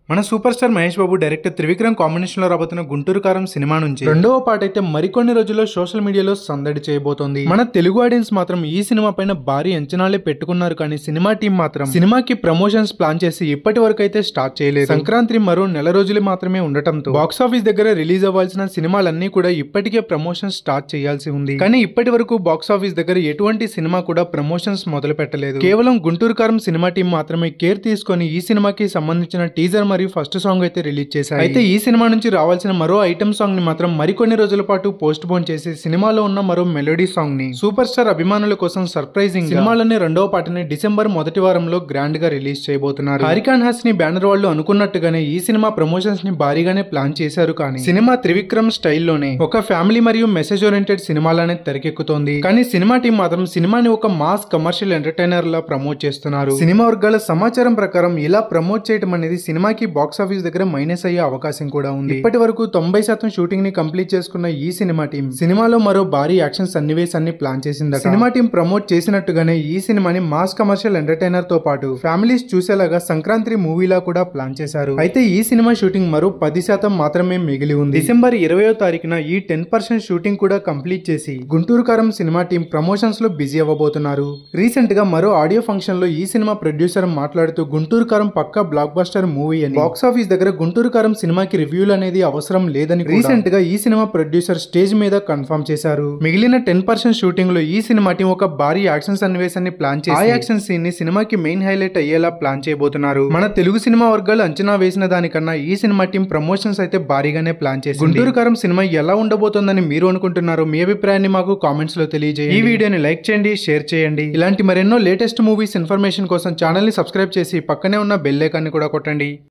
మన super star Mahesh Babu director Trivikram combination లో రాబోతున్న గుంటూరు కారం సినిమా నుంచి రెండవ పాట అయితే మరికొన్ని రోజుల్లో సోషల్ మీడియాలో సందడి చేయబోతోంది మన తెలుగు ఆడియన్స్ మాత్రం ఈ సినిమా పైన భారీ అంచనాలే పెట్టుకున్నారు కానీ సినిమా టీం మాత్రం సినిమాకి ప్రమోషన్స్ ప్లాన్ చేసి ఇప్పటి వరకు అయితే స్టార్ట్ చేయలేదు సంక్రాంతి మరో నెల రోజులు మాత్రమే ఉండటంతో బాక్స్ ఆఫీస్ దగ్గర రిలీజ్ అవ్వాల్సిన సినిమాలన్నీ కూడా ఇప్పటికే ప్రమోషన్ స్టార్ట్ చేయాల్సి ఉంది కానీ ఇప్పటి వరకు బాక్స్ ఆఫీస్ దగ్గర ఎటువంటి సినిమా కూడా ప్రమోషన్స్ మొదలు పెట్టలేదు కేవలం గుంటూరు కారం సినిమా టీం మాత్రమే కేర్ తీసుకొని ఈ సినిమాకి సంబంధించిన టీజర్ మరియు ఫస్ట్ సాంగ్ అయితే రిలీజ్ చేశారు అయితే ఈ సినిమా నుంచి రావాల్సిన మరో ఐటమ్ సాంగ్ ని మాత్రం మరికొన్ని రోజుల పాటు పోస్ట్ పోన్ చేసి సినిమాలో ఉన్న మరో మెలోడీ సాంగ్ ని సూపర్ స్టార్ అభిమానుల కోసం సర్ప్రైజింగ్ సినిమాలోని రెండవ పాటని డిసెంబర్ మొదటి వారంలో గ్రాండ్ గా రిలీజ్ చేయబోతున్నారు హరికాన్ హాస్ని బ్యానర్ వాళ్ళు అనుకున్నట్టుగానే ఈ సినిమా ప్రమోషన్స్ ని భారీగానే ప్లాన్ చేశారు కానీ సినిమా త్రివిక్రమ్ స్టైల్లోనే ఒక ఫ్యామిలీ మరియు మెసేజ్ ఓరియంటెడ్ సినిమాలానే తెరకెక్కుతోంది కానీ సినిమా టీం మాత్రం సినిమాని ఒక మాస్ కమర్షియల్ ఎంటర్టైనర్ లా ప్రమోట్ చేస్తున్నారు సినిమా వర్గాల సమాచారం ప్రకారం ఇలా ప్రమోట్ చేయడం అనేది సినిమాకి బాక్స్ ఆఫీస్ దగ్గర మైనస్ అయ్యే అవకాశం కూడా ఉంది ఇప్పటి వరకు తొంభై శాతం షూటింగ్ ని కంప్లీట్ చేసుకున్న ఈ సినిమా టీం సినిమాలో మరో భారీ యాక్షన్ సన్నివేశాన్ని ప్లాన్ చేసింది సినిమా టీం ప్రమోట్ చేసినట్టుగానే ఈ సినిమాని మాస్ కమర్షియల్ ఎంటర్టైనర్ తో పాటు ఫ్యామిలీస్ చూసేలాగా సంక్రాంతి మూవీలా కూడా ప్లాన్ చేశారు అయితే ఈ సినిమా షూటింగ్ మరో పది శాతం మాత్రమే మిగిలి ఉంది డిసెంబర్ ఇరవయో తారీఖున ఈ టెన్ పర్సెంట్ షూటింగ్ కూడా కంప్లీట్ చేసి గుంటూరు కారం సినిమా టీం ప్రమోషన్స్ లో బిజీ అవ్వబోతున్నారు రీసెంట్ గా మరో ఆడియో ఫంక్షన్ లో ఈ సినిమా ప్రొడ్యూసర్ మాట్లాడుతూ గుంటూరు కారం పక్కా బ్లాక్ బస్టర్ మూవీ అని బాక్స్ ఆఫీస్ దగ్గర గుంటూరు కారం సినిమాకి రివ్యూలు అనేది అవసరం లేదని రీసెంట్ గా ఈ సినిమా ప్రొడ్యూసర్ స్టేజ్ మీద కన్ఫర్మ్ చేశారు మిగిలిన టెన్ పర్సెంట్ షూటింగ్ లో ఈ సినిమా టీం ఒక భారీ యాక్షన్ సన్నివేశాన్ని ప్లాన్ చేసి ఆ యాక్షన్ సీన్ ని సినిమాకి మెయిన్ హైలైట్ అయ్యేలా ప్లాన్ చేయబోతున్నారు మన తెలుగు సినిమా వర్గాలు అంచనా వేసిన దానికన్నా ఈ సినిమా టీం ప్రమోషన్స్ అయితే భారీగానే ప్లాన్ చేసి గుంటూరు కారం సినిమా ఎలా ఉండబోతోందని మీరు అనుకుంటున్నారు మీ అభిప్రాయాన్ని మాకు కామెంట్స్ లో తెలియజేయండి ఈ వీడియోని లైక్ చేయండి షేర్ చేయండి ఇలాంటి మరెన్నో లేటెస్ట్ మూవీస్ ఇన్ఫర్మేషన్ కోసం ఛానల్ ని సబ్స్క్రైబ్ చేసి పక్కనే ఉన్న బెల్ ఐకాన్ని కూడా కొట్టండి